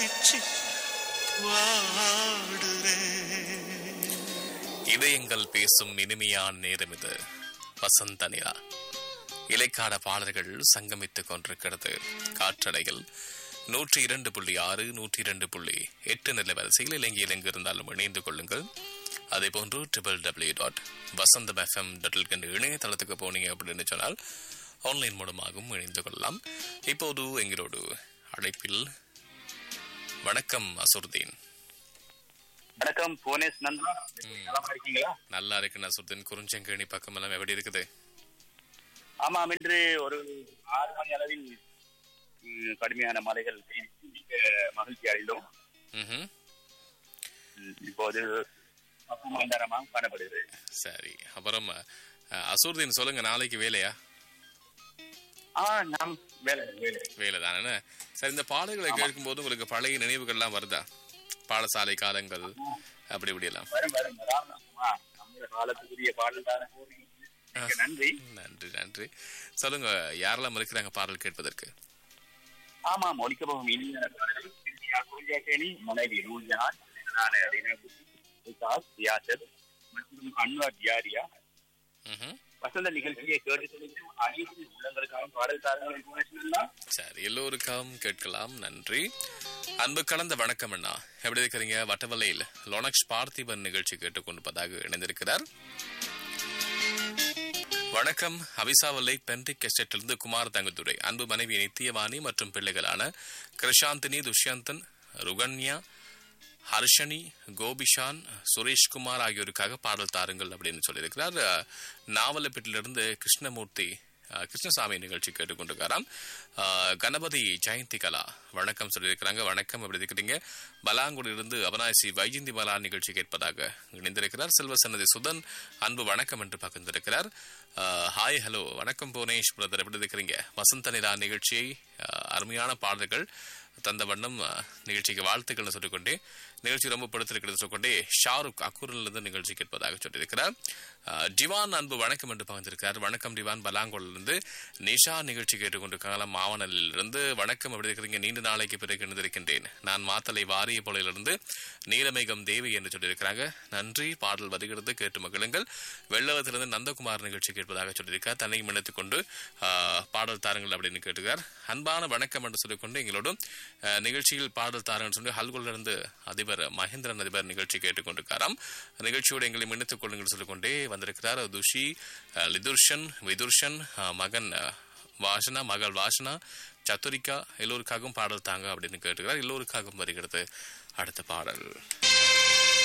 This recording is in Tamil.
தவிச்சு வாடுறேன் இதயங்கள் பேசும் இனிமையான நேரம் இது வசந்த நிலா இலைக்காட பாடல்கள் சங்கமித்துக் கொண்டிருக்கிறது காற்றடையில் நூற்றி இரண்டு புள்ளி ஆறு நூற்றி இரண்டு புள்ளி எட்டு நிலவரிசையில் இலங்கையில் எங்கு இருந்தாலும் இணைந்து கொள்ளுங்கள் அதே போன்று triple W dot Vasantham FM dot என்ற இணையதளத்துக்கு போனீங்க அப்படின்னு சொன்னால் ஆன்லைன் மூலமாகவும் இணைந்து கொள்ளலாம் இப்போது எங்களோடு அழைப்பில் வணக்கம் அசுர்தீன் வணக்கம் புவனேஷ் நந்தா நலமா இருக்கீங்களா நல்லா இருக்கு நசுர்தீன் குறிஞ்சங்கேணி பக்கம் எல்லாம் எப்படி இருக்குது ஆமாம் இன்று ஒரு ஆறு மணி அளவில் ம், கடுமையான மலைகள் பெய்து மிக மகிழ்ச்சி அடைந்தோம் ம்ஹும். ம், இப்போது மந்தரமாக காணப்படுகிறது சரி அப்புறம் அஹ், அசூர்தீன் சொல்லுங்க நாளைக்கு வேலையா ஆ நாம் வேலை வேலை வேலை தானே சரி இந்த பாடல்களை கேட்கும்போது உங்களுக்கு பழைய நினைவுகள்லாம் வருதா பாடசாலை காலங்கள் அப்படி இப்படி எல்லாம் வரும் வரும் வராம ஆ, நம்ம காலத்துக்குரிய பாடல் தானே மிக்க நன்றி நன்றி நன்றி சொல்லுங்க யாரெல்லாம் இருக்கிறாங்க பாடல் கேட்பதற்கு ஆமாம் ஒழிக்க போகும் இனிய பாடல் சிறுமியா சூர்யாகேணி மனைவி நூர்ஜஹான் நானே ரினகுட்டி, விகாஸ் தியாசர் மற்றும் அன்வர் ஜாரியா ம்ஹும். வசந்த நிகழ்ச்சியை கேட்டு செல்லும் அனைத்து உள்ளங்களுக்காக பாடல் தாரங்கள் இன்ஃபர்மேஷன் சரி எல்லோருக்காகவும் கேட்கலாம் நன்றி அன்பு கலந்த வணக்கம் அண்ணா எப்படி இருக்கிறீங்க வட்டவலையில் லோனக்ஸ் பார்த்திபன் நிகழ்ச்சி கேட்டுக்கொண்டிருப்பதாக இணைந்திருக்கிறார் வணக்கம் அவிசாவல்லை பென்டிக் எஸ்டேட்டிலிருந்து குமார் தங்கத்துறை அன்பு மனைவி நித்தியவாணி மற்றும் பிள்ளைகளான கிருஷாந்தினி துஷ்யந்தன் ருகன்யா ஹர்ஷனி கோபிஷான் சுரேஷ்குமார் ஆகியோருக்காக பாடல் தாருங்கள் அப்படின்னு சொல்லியிருக்கிறார் அஹ், நாவலப்பேட்டிலிருந்து கிருஷ்ணமூர்த்தி அஹ், கிருஷ்ணசாமி நிகழ்ச்சி கேட்டுக்கொண்டிருக்காராம் அஹ், கணபதி ஜெயந்தி கலா வணக்கம் சொல்லியிருக்கிறாங்க வணக்கம் எப்படி இருக்கிறீங்க பலாங்குடியிலிருந்து அவனாசி வைஜந்தி மலா நிகழ்ச்சி கேட்பதாக இணைந்திருக்கிறார் செல்வ சன்னதி சுதன் அன்பு வணக்கம் என்று பகிர்ந்திருக்கிறார் அஹ், ஹாய் ஹலோ வணக்கம் புவனேஷ் பிரதர் எப்படி இருக்கிறீங்க வசந்த நிலா நிகழ்ச்சியை அஹ், அருமையான பாடல்கள் தந்த வண்ணம் அஹ், நிகழ்ச்சிக்கு வாழ்த்துக்கள் சொல்லிக்கொண்டே நிகழ்ச்சி ரொம்ப படுத்திருக்கிறது சொல்லிக்கொண்டே ஷாருக் அக்கூரிலிருந்து நிகழ்ச்சி கேட்பதாக சொல்லியிருக்கிறார் அஹ், டிவான் அன்பு வணக்கம் என்று பகிர்ந்திருக்கிறார் வணக்கம் டிவான் பலாங்கோலிலிருந்து நிஷா நிகழ்ச்சி கேட்டுக்கொண்டிருக்காங்களாம் மாவனலிலிருந்து வணக்கம் எப்படி இருக்கிறீங்க நீண்ட நாளைக்கு பிறகு இணைந்திருக்கின்றேன் நான் மாத்தலை வாரிய போலிலிருந்து நீலமேகம் தேவி என்று சொல்லியிருக்கிறாங்க நன்றி பாடல் வருகிறது கேட்டு மகிழுங்கள் வெள்ளவத்திலிருந்து நந்தகுமார் நிகழ்ச்சி கேட்பதாக சொல்லியிருக்கார் தன்னையும் இணைத்துக் கொண்டு ஆஹ், பாடல் தாருங்கள் அப்படின்னு கேட்டுக்கார் அன்பான வணக்கம் என்று சொல்லிக்கொண்டு எங்களோடு ஆஹ், நிகழ்ச்சியில் பாடல் தாருங்கள் சொல்லி ஹல்கோலிருந்து அதிபர் மகேந்திரன் அதிபர் நிகழ்ச்சி கேட்டுக்கொண்டிருக்காராம் நிகழ்ச்சியோடு எங்களை இணைத்துக் கொள்ளுங்கள் சொல்லிக்கொண்டே வந்திருக்கிறார் துஷி ஆஹ், லிதுர்ஷன் விதுர்ஷன் ஆஹ், மகன் ஆஹ், வாசனா மகள் வாசனா சத்துரிகா எல்லோருக்காகவும் பாடல் தாங்க அப்படின்னு கேட்டுக்கிறார் எல்லோருக்காகவும் வருகிறது அடுத்த பாடல்